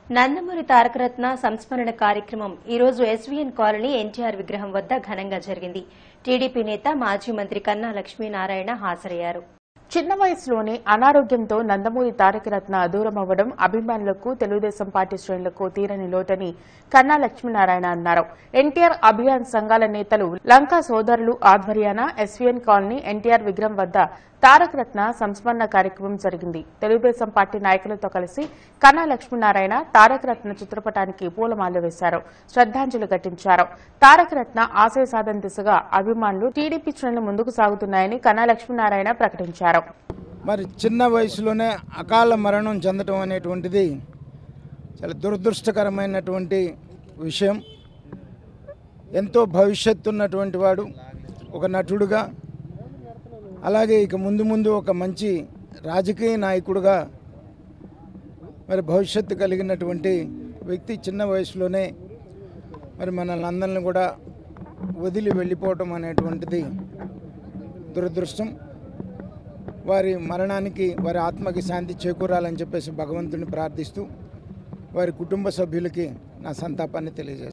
నందమూరి తారకరత్న సంస్మరణ కార్యక్రమం ఈ రోజు ఎస్వీఎన్ కాలనీ ఎన్టీఆర్ విగ్రహం వద్ద ఘనంగా జరిగింది టీడీపీ నేత మాజీ మంత్రి కన్నా లక్ష్మీనారాయణ హాజరయ్యారు చిన్న వయసులోనే అనారోగ్యంతో నందమూరి తారకరత్న దూరం అవ్వడం అభిమానులకు తెలుగుదేశం పార్టీ శ్రేణులకు తీరని లోటని కన్నా లక్ష్మీనారాయణ అన్నారు ఎన్టీఆర్ అభియాన్ సంఘాల నేతలు లంకా సోదరులు ఆధ్వర్యాన ఎస్వీఎన్ కాలనీ ఎన్టీఆర్ విగ్రహం వద్ద తారకరత్న సంస్మరణ కార్యక్రమం జరిగింది తెలుగుదేశం పార్టీ నాయకులతో కలిసి కన్నా లక్ష్మీనారాయణ తారకరత్న చిత్రపటానికి పూలమాల వేశారు శ్రద్దాంజలి ఘటించారు తారకరత్న ఆశయ సాధన దిశగా అభిమానులు టీడీపీ శ్రేణులు ముందుకు సాగుతున్నాయని కన్నా లక్ష్మీనారాయణ ప్రకటించారు మరి చిన్న వయసులోనే అకాల మరణం చెందటం అనేటువంటిది చాలా దురదృష్టకరమైనటువంటి విషయం ఎంతో భవిష్యత్తు ఉన్నటువంటి వాడు ఒక నటుడుగా అలాగే ఇక ముందు ముందు ఒక మంచి రాజకీయ నాయకుడుగా మరి భవిష్యత్తు కలిగినటువంటి వ్యక్తి చిన్న వయసులోనే మరి మనల్ని అందరిని కూడా వదిలి వెళ్ళిపోవటం అనేటువంటిది దురదృష్టం వారి మరణానికి వారి ఆత్మకి శాంతి చేకూరాలని చెప్పేసి భగవంతుని ప్రార్థిస్తూ వారి కుటుంబ సభ్యులకి నా సంతాపాన్ని తెలియజేస్తాను